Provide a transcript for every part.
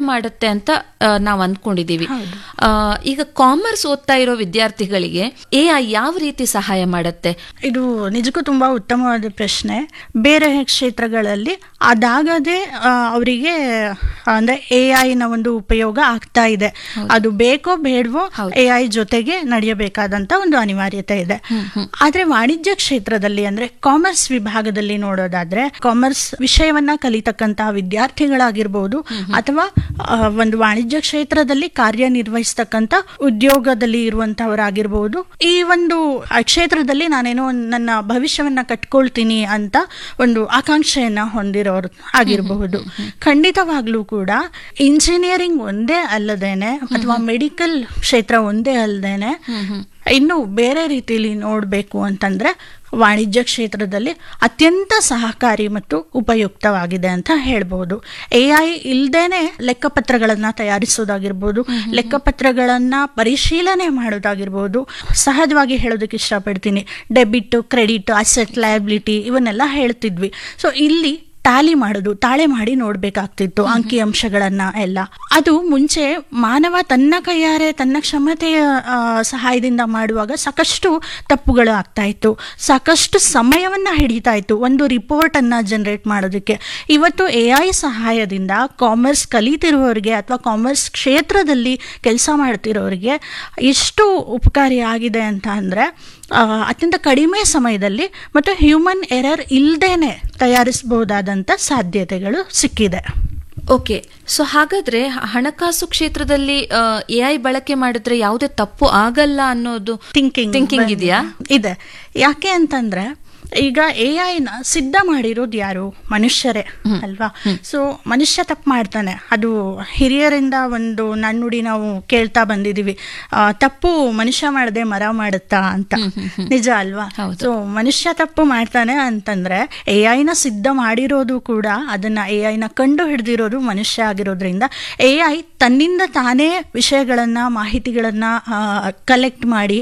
ಮಾಡುತ್ತೆ ಅಂತ ಆ, ನಾವು ಅಂದ್ಕೊಂಡಿದೀವಿ ಆ, ಈಗ ಕಾಮರ್ಸ್ ಓದ್ತಾ ಇರೋ ವಿದ್ಯಾರ್ಥಿಗಳಿಗೆ ಎ ಐ ಯಾವ ರೀತಿ ಸಹಾಯ ಮಾಡುತ್ತೆ ಇದು ನಿಜಕ್ಕೂ ತುಂಬಾ ಉತ್ತಮವಾದ ಪ್ರಶ್ನೆ ಬೇರೆ ಕ್ಷೇತ್ರಗಳಲ್ಲಿ ಅದಾಗದೆ ಆ, ಅವರಿಗೆ ಅಂದ್ರೆ ಎ ಐನ ಒಂದು ಉಪಯೋಗ ಆಗ್ತಾ ಇದೆ ಅದು ಬೇಕೋ ಬೇಡವೋ ಎ ಐ ಜೊತೆಗೆ ನಡೆಯಬೇಕಾದಂತ ಒಂದು ಅನಿವಾರ್ಯತೆ ಇದೆ ಆದ್ರೆ ವಾಣಿಜ್ಯ ಕ್ಷೇತ್ರದಲ್ಲಿ ಅಂದ್ರೆ ಕಾಮರ್ಸ್ ವಿಭಾಗದಲ್ಲಿ ನೋಡೋದಾದ್ರೆ ಕಾಮರ್ಸ್ ವಿಷಯವನ್ನ ಕಲಿತಕ್ಕಂತಹ ವಿದ್ಯಾರ್ಥಿಗಳಾಗಿರ್ಬೋದು ಅಥವಾ ಆ, ಒಂದು ವಾಣಿಜ್ಯ ಕ್ಷೇತ್ರದಲ್ಲಿ ಕಾರ್ಯನಿರ್ವಹಿಸ್ತಕ್ಕಂಥ ಉದ್ಯೋಗದಲ್ಲಿ ಇರುವಂತಹವರಾಗಿರ್ಬೋದು ಈ ಒಂದು ಆ ಕ್ಷೇತ್ರದಲ್ಲಿ ನಾನೇನೋ ಒಂದ್ ನನ್ನ ಭವಿಷ್ಯವನ್ನ ಕಟ್ಕೊಳ್ತೀನಿ ಅಂತ ಒಂದು ಆಕಾಂಕ್ಷೆಯನ್ನ ಹೊಂದಿರೋರು ಆಗಿರಬಹುದು ಖಂಡಿತವಾಗ್ಲೂ ಕೂಡ ಇಂಜಿನಿಯರಿಂಗ್ ಒಂದೇ ಅಲ್ಲದೇನೆ ಅಥವಾ ಮೆಡಿಕಲ್ ಕ್ಷೇತ್ರ ಒಂದೇ ಅಲ್ಲದೇನೆ ಇನ್ನು ಬೇರೆ ರೀತಿಯಲ್ಲಿ ನೋಡಬೇಕು ಅಂತಂದ್ರೆ ವಾಣಿಜ್ಯ ಕ್ಷೇತ್ರದಲ್ಲಿ ಅತ್ಯಂತ ಸಹಕಾರಿ ಮತ್ತು ಉಪಯುಕ್ತವಾಗಿದೆ ಅಂತ ಹೇಳ್ಬೋದು ಎ ಐ ಇಲ್ದೇನೆ ಲೆಕ್ಕಪತ್ರಗಳನ್ನ ತಯಾರಿಸೋದಾಗಿರ್ಬೋದು ಲೆಕ್ಕಪತ್ರಗಳನ್ನ ಪರಿಶೀಲನೆ ಮಾಡೋದಾಗಿರ್ಬೋದು ಸಹಜವಾಗಿ ಹೇಳೋದಕ್ಕೆ ಇಷ್ಟಪಡ್ತೀನಿ ಡೆಬಿಟ್ ಕ್ರೆಡಿಟ್ ಅಸೆಟ್ ಲಯಬಿಲಿಟಿ ಇವನ್ನೆಲ್ಲ ಹೇಳ್ತಿದ್ವಿ ಸೊ ಇಲ್ಲಿ ಟ್ಯಾಲಿ ಮಾಡೋದು ತಾಳೆ ಮಾಡಿ ನೋಡ್ಬೇಕಾಗ್ತಿತ್ತು ಅಂಕಿ ಅಂಶಗಳನ್ನ ಎಲ್ಲ ಅದು ಮುಂಚೆ ಮಾನವ ತನ್ನ ಕೈಯಾರೆ ತನ್ನ ಕ್ಷಮತೆಯ ಆ, ಸಹಾಯದಿಂದ ಮಾಡುವಾಗ ಸಾಕಷ್ಟು ತಪ್ಪುಗಳು ಆಗ್ತಾ ಇತ್ತು ಸಾಕಷ್ಟು ಸಮಯವನ್ನ ಹಿಡಿತಾ ಇತ್ತು ಒಂದು ರಿಪೋರ್ಟ್ ಅನ್ನ ಜನರೇಟ್ ಮಾಡೋದಕ್ಕೆ ಇವತ್ತು ಎ ಐ ಸಹಾಯದಿಂದ ಕಾಮರ್ಸ್ ಕಲಿತಿರುವವರಿಗೆ ಅಥವಾ ಕಾಮರ್ಸ್ ಕ್ಷೇತ್ರದಲ್ಲಿ ಕೆಲಸ ಮಾಡ್ತಿರೋರಿಗೆ ಎಷ್ಟು ಉಪಕಾರಿ ಆಗಿದೆ ಅಂತ ಅಂದ್ರೆ ಆ, ಅತ್ಯಂತ ಕಡಿಮೆ ಸಮಯದಲ್ಲಿ ಮತ್ತು ಹ್ಯೂಮನ್ ಎರರ್ ಇಲ್ದೇನೆ ತಯಾರಿಸಬಹುದಾದಂಥ ಸಾಧ್ಯತೆಗಳು ಸಿಕ್ಕಿದೆ ಓಕೆ ಸೊ ಹಾಗಾದ್ರೆ ಹ- ಹಣಕಾಸು ಕ್ಷೇತ್ರದಲ್ಲಿ ಎ ಐ ಬಳಕೆ ಮಾಡಿದ್ರೆ ಯಾವುದೇ ತಪ್ಪು ಆಗಲ್ಲ ಅನ್ನೋದು ಥಿಂಕಿಂಗ್ ಥಿಂಕಿಂಗ್ ಇದೆಯಾ ಇದೆ ಯಾಕೆ ಅಂತಂದ್ರೆ ಈಗ ಎ ಐನ ಸಿದ್ಧ ಮಾಡಿರೋದು ಯಾರು ಮನುಷ್ಯರೇ ಅಲ್ವಾ ಸೊ ಮನುಷ್ಯ ತಪ್ಪು ಮಾಡ್ತಾನೆ ಅದು ಹಿರಿಯರಿಂದ ಒಂದು ನನ್ನುಡಿ ನಾವು ಕೇಳ್ತಾ ಬಂದಿದೀವಿ ಆ, ತಪ್ಪು ಮನುಷ್ಯ ಮಾಡದೆ ಮರ ಮಾಡುತ್ತಾ ಅಂತ ನಿಜ ಅಲ್ವಾ ಹೌದು. ಸೊ ಮನುಷ್ಯ ತಪ್ಪು ಮಾಡ್ತಾನೆ ಅಂತಂದ್ರೆ ಎ ಐನ ಸಿದ್ಧ ಮಾಡಿರೋದು ಕೂಡ ಅದನ್ನ ಎ ಐನ ಕಂಡು ಹಿಡಿದಿರೋದು ಮನುಷ್ಯ ಆಗಿರೋದ್ರಿಂದ ಎ ಐ ತನ್ನಿಂದ ತಾನೇ ವಿಷಯಗಳನ್ನ ಮಾಹಿತಿಗಳನ್ನ ಕಲೆಕ್ಟ್ ಮಾಡಿ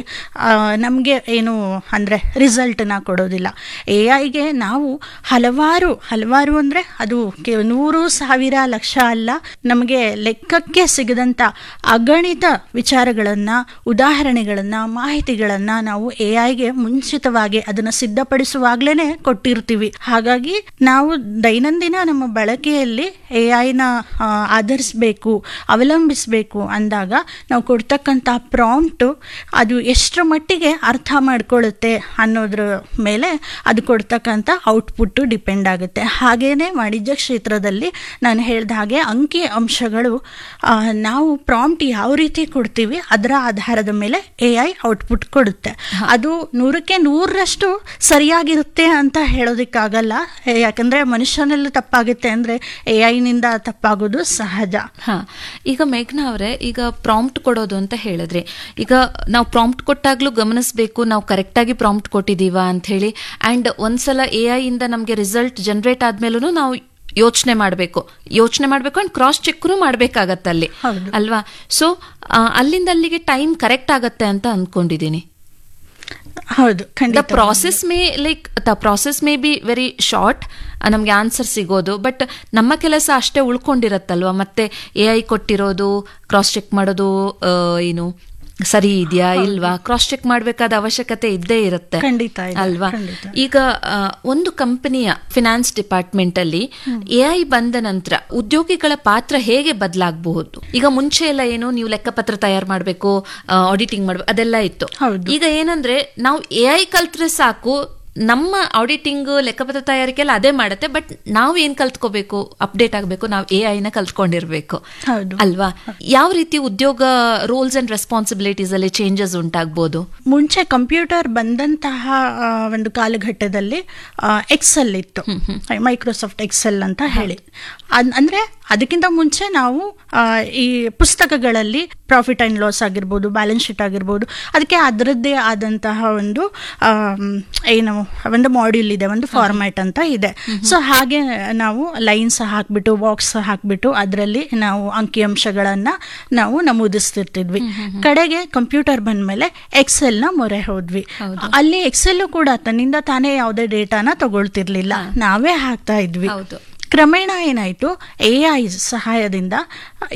ನಮಗೆ ಏನು ಅಂದ್ರೆ ರಿಸಲ್ಟ್ನ ಕೊಡೋದಿಲ್ಲ ಎ ಐಗೆ ನಾವು ಹಲವಾರು ಹಲವಾರು ಅಂದ್ರೆ ಅದು ಕೆ- ನೂರು ಸಾವಿರ ಲಕ್ಷ ಅಲ್ಲ ನಮಗೆ ಲೆಕ್ಕಕ್ಕೆ ಸಿಗದಂತ ಅಗಣಿತ ವಿಚಾರಗಳನ್ನ ಉದಾಹರಣೆಗಳನ್ನ ಮಾಹಿತಿಗಳನ್ನ ನಾವು ಎ ಐಗೆ ಮುಂಚಿತವಾಗಿ ಅದನ್ನ ಸಿದ್ಧಪಡಿಸುವಾಗ್ಲೇನೆ ಕೊಟ್ಟಿರ್ತೀವಿ ಹಾಗಾಗಿ ನಾವು ದೈನಂದಿನ ನಮ್ಮ ಬಳಕೆಯಲ್ಲಿ ಎ ಐನ ಆಧರಿಸಬೇಕು ಅವಲಂಬಿಸಬೇಕು ಅಂದಾಗ ನಾವು ಕೊಡ್ತಕ್ಕಂಥ ಪ್ರಾಂಪ್ಟು ಅದು ಎಷ್ಟರ ಮಟ್ಟಿಗೆ ಅರ್ಥ ಮಾಡ್ಕೊಳ್ಳುತ್ತೆ ಅನ್ನೋದ್ರ ಮೇಲೆ ಅದು ಕೊಡ್ತಕ್ಕಂಥ ಔಟ್ಪುಟ್ಟು ಡಿಪೆಂಡ್ ಆಗುತ್ತೆ ಹಾಗೇನೆ ವಾಣಿಜ್ಯ ಕ್ಷೇತ್ರದಲ್ಲಿ ನಾನು ಹೇಳ್ದ ಹಾಗೆ ಅಂಕಿ ಅಂಶಗಳು ಆ, ನಾವು ಪ್ರಾಂಪ್ಟ್ ಯಾವ ರೀತಿ ಕೊಡ್ತೀವಿ ಅದರ ಆಧಾರದ ಮೇಲೆ ಎ ಐ ಔಟ್ಪುಟ್ ಕೊಡುತ್ತೆ ಅದು ನೂರಕ್ಕೆ ನೂರರಷ್ಟು ಸರಿಯಾಗಿರುತ್ತೆ ಅಂತ ಹೇಳೋದಕ್ಕಾಗಲ್ಲ ಏ- ಯಾಕಂದ್ರೆ ಮನುಷ್ಯನಲ್ಲಿ ತಪ್ಪಾಗುತ್ತೆ ಅಂದ್ರೆ ಎ ಐನಿಂದ ತಪ್ಪಾಗೋದು ಸಹಜ ಹಾ ಈಗ ಮೇಘನಾ ಅವರೇ ಈಗ ಪ್ರಾಂಪ್ಟ್ ಕೊಡೋದು ಅಂತ ಹೇಳಿದ್ರಿ ಈಗ ನಾವು ಪ್ರಾಂಪ್ಟ್ ಕೊಟ್ಟಾಗ್ಲೂ ಗಮನಿಸಬೇಕು ನಾವು ಕರೆಕ್ಟ್ ಆಗಿ ಪ್ರಾಂಪ್ಟ್ ಕೊಟ್ಟಿದೀವಾ ಅಂತ ಹೇಳಿ ಅಂಡ್ ಒಂದ್ಸಲ ಎ ಐ ಇಂದ ನಮಗೆ ರಿಸಲ್ಟ್ ಜನರೇಟ್ ಆದ್ಮೇಲೂ ನಾವು ಯೋಚನೆ ಮಾಡಬೇಕು ಯೋಚನೆ ಮಾಡಬೇಕು ಅಂಡ್ ಕ್ರಾಸ್ ಚೆಕ್ನು ಮಾಡ್ಬೇಕಾಗತ್ತೆ ಅಲ್ಲಿ ಹೌದು. ಅಲ್ವಾ ಸೊ ಅಲ್ಲಿಂದ ಅಲ್ಲಿಗೆ ಟೈಮ್ ಕರೆಕ್ಟ್ ಆಗತ್ತೆ ಅಂತ ಅನ್ಕೊಂಡಿದೀನಿ ಹೌದು ದ ಖಂಡಿತ process may like the process may be very short ನಮಗೆ ಆನ್ಸರ್ ಸಿಗೋದು ಬಟ್ ನಮ್ಮ ಕೆಲಸ ಅಷ್ಟೇ ಉಳ್ಕೊಂಡಿರತ್ತಲ್ವಾ ಮತ್ತೆ ಎ ಐ ಕೊಟ್ಟಿರೋದು ಕ್ರಾಸ್ ಚೆಕ್ ಮಾಡೋದು ಆ, ಏನು ಸರಿ ಇದೆಯಾ ಇಲ್ವಾ ಕ್ರಾಸ್ ಚೆಕ್ ಮಾಡಬೇಕಾದ ಅವಶ್ಯಕತೆ ಇದ್ದೇ ಇರುತ್ತೆ ಖಂಡಿತ ಇದೆ, ಅಲ್ವಾ ಖಂಡಿತ. ಈಗ ಆ, ಒಂದು ಕಂಪನಿಯ ಫಿನಾನ್ಸ್ ಡಿಪಾರ್ಟ್ಮೆಂಟ್ ಅಲ್ಲಿ ಎ ಐ ಬಂದ ನಂತರ ಉದ್ಯೋಗಿಗಳ ಪಾತ್ರ ಹೇಗೆ ಬದಲಾಗಬಹುದು ಈಗ ಮುಂಚೆ ಎಲ್ಲ ಏನು ನೀವು ಲೆಕ್ಕಪತ್ರ ತಯಾರು ಮಾಡಬೇಕು ಆಡಿಟಿಂಗ್ ಮಾಡ್ಬೇಕು ಅದೆಲ್ಲ ಇತ್ತು ಹೌದು. ಈಗ ಏನಂದ್ರೆ ನಾವು ಎ ಐ ಕಲ್ತ್ರೆ ಸಾಕು ನಮ್ಮ ಆಡಿಟಿಂಗ್ ಲೆಕ್ಕಪತ್ರ ತಯಾರಿಕೆ ಎಲ್ಲ ಅದೇ ಮಾಡುತ್ತೆ ಬಟ್ ನಾವು ಏನ್ ಕಲ್ತ್ಕೋಬೇಕು ಅಪ್ಡೇಟ್ ಆಗಬೇಕು ನಾವು ಎ ಐನ ಕಲ್ತ್ಕೊಂಡಿರ್ಬೇಕು ಹೌದು. ಅಲ್ವಾ ಯಾವ ರೀತಿ ಉದ್ಯೋಗ ರೋಲ್ಸ್ ಅಂಡ್ ರೆಸ್ಪಾನ್ಸಿಬಿಲಿಟೀಸ್ ಅಲ್ಲಿ ಚೇಂಜಸ್ ಉಂಟಾಗ್ಬೋದು ಮುಂಚೆ ಕಂಪ್ಯೂಟರ್ ಬಂದಂತಹ ಆ, ಒಂದು ಕಾಲಘಟ್ಟದಲ್ಲಿ ಎಕ್ಸೆಲ್ ಇತ್ತು ಮೈಕ್ರೋಸಾಫ್ಟ್ ಎಕ್ಸೆಲ್ ಅಂತ ಹೇಳಿ ಅದ್- ಅಂದ್ರೆ ಅದಕ್ಕಿಂತ ಮುಂಚೆ ನಾವು ಆ, ಈ ಪುಸ್ತಕಗಳಲ್ಲಿ ಪ್ರಾಫಿಟ್ ಅಂಡ್ ಲಾಸ್ ಆಗಿರ್ಬೋದು ಬ್ಯಾಲೆನ್ಸ್ ಶೀಟ್ ಆಗಿರ್ಬೋದು ಅದಕ್ಕೆ ಅದರದ್ದೇ ಆದಂತಹ ಒಂದು ಆಮ್, ಏನು ಒಂದು ಮಾಡ್ಯೂಲ್ ಇದೆ ಒಂದು ಫಾರ್ಮ್ಯಾಟ್ ಅಂತ ಇದೆ ಸೊ ಹಾಗೆ ನಾವು ಲೈನ್ಸ್ ಹಾಕ್ಬಿಟ್ಟು ಬಾಕ್ಸ್ ಹಾಕ್ಬಿಟ್ಟು ಅದರಲ್ಲಿ ನಾವು ಅಂಕಿಅಂಶಗಳನ್ನ ನಾವು ನಮೂದಿಸ್ತಿರ್ತಿದ್ವಿ ಕಡೆಗೆ ಕಂಪ್ಯೂಟರ್ ಬಂದ್ಮೇಲೆ ಎಕ್ಸೆಲ್ ನ ಮೊರೆ ಹೋದ್ವಿ ಅಲ್ಲಿ ಎಕ್ಸೆಲ್ ಕೂಡ ತನ್ನಿಂದ ತಾನೇ ಯಾವುದೇ ಡೇಟಾನ ತಗೊಳ್ತಿರ್ಲಿಲ್ಲ ನಾವೇ ಹಾಕ್ತಾ ಇದ್ವಿ ಹೌದು. ಕ್ರಮೇಣ ಏನಾಯ್ತು ಎ ಐ ಸಹಾಯದಿಂದ